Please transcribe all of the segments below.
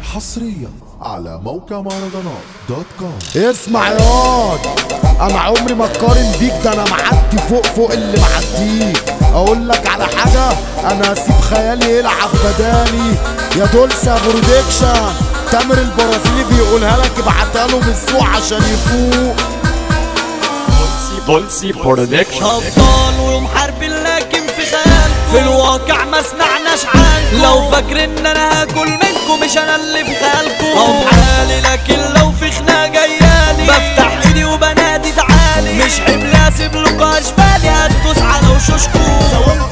حصريا على موقع مهرجانات دوت كوم اسمع يا واد انا عمري ما اتقارن بيك ده انا معدي فوق فوق اللي معديك اقول لك على حاجه انا هسيب خيالي يلعب بدالي يا دولسا برودكشن تامر البرازيلي بيقولها لك ابعتها له من السوق عشان يفوق بولسي برودكشن ابطال ومحاربين لكن في خيال في الواقع ما سمعناش عنكم لو فاكر ان انا هاكل منكم مش انا اللي في خيالكم او في حالي لكن لو في خناقه جايالي بفتح ايدي وبنادي تعالي مش حمل اسيب لكم اشبالي هتدوس على وشوشكم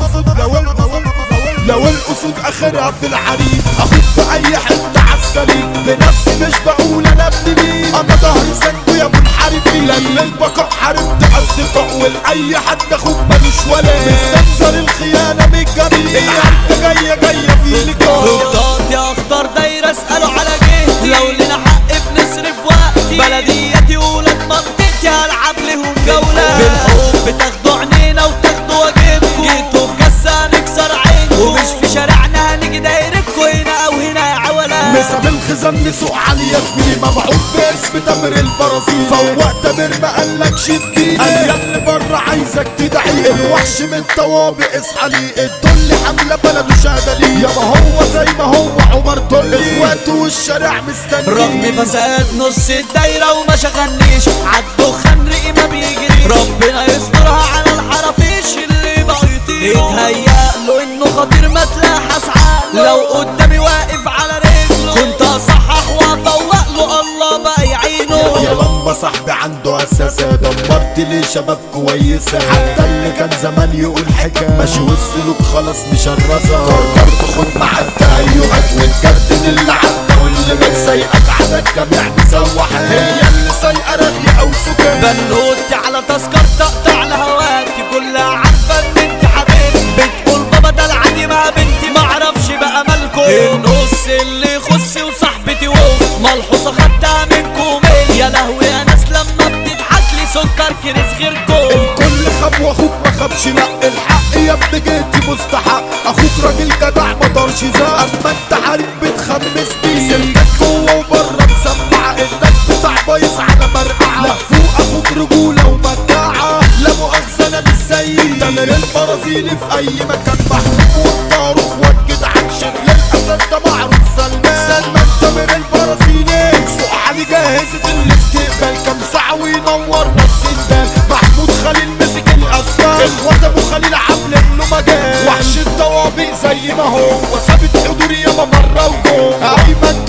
لو الاسود اخرها في العريض اخد في اي حته عالسليم بنفسي مش بقول انا ابن مين انا ظهري سنده يا منحرفين لان البقاء حاربت اصدقاء ولاي حد اخوك ملوش ولا مستنزل الخيانه من الجميع العركه جايه جايه في لقاء خطاط يا اخضر دايره اسالوا على جهتي لو لنا حق بنصرف وقتي بلديتي ولاد منطقتي هلعب لهم جوله بالحب تاخدوا عنينا وتاخدوا واجبكم جيتوا في كاسه نكسر عينكم ومش في شارعنا هنيجي دايرتكم هنا او هنا يا عوله مسا بالخزان نسوق على ياسمين مبعوث باسم تامر البرازيل فوق تامر ما قالكش اديني قال يا اللي بره عايزك تدعي الوحش من طوابق اصحى لي الدل حمله بلده شهاده لي يابا هو زي ما هو عمر دل اخواته والشارع مستني رغم فساد نص الدايرة وما شغلنيش عالدخان رقي ما بيجريش ربنا يسترها على الحرافيش اللي بقوا يطيروا اتهيأ له انه خطير ما تلاحس عقله لو قدامي واقف على رجله كنت اصحح وافوق له الله بقى يعينه يا لمبة صاحبي عنده اساسة دمرت لي شباب كويسة حتى اللي كان زمان يقول حكاية ماشي والسلوك خلاص مشرسة قررت خد مع التهيؤات والكابتن اللي عدى واللي من سايقك على الجميع مسوح هي اللي سايقة رغي او سكان بنوتي على تذكر تقطع لهواكي كلها عارفة ان انت حبيبتي بتقول بابا ده العادي مع بنتي معرفش بقى مالكم النص اللي يخصي وصاحبتي وهو ملحوظة خدتها منكم يا لهوي يا ناس لما بتضحك لي سكر كريس غيركم كل خاب واخوك ما خابش لا الحق يا ابن جيتي مستحق اخوك راجل جدع ما طارش زق اما انت عارف بتخمس بيه سلكك جوه وبره مسمع انك بتاع بايظ على مرقعه لا فوق اخوك رجوله ومجاعه لا مؤاخذه انا مش زيك تامر البرازيلي في اي مكان محبوب والطاروخ والجدعان شغل الاسد ده معروف سلمان سلمان تامر البرازيلي سوق علي جاهزه الاستقبال كام ساعه وينور نص الدال محمود خليل مسك الاسفل اخوات ابو خليل عامل له مجال وحش الطوابق زي ما هو ثابت حضوري يابا مره وجوه ايمن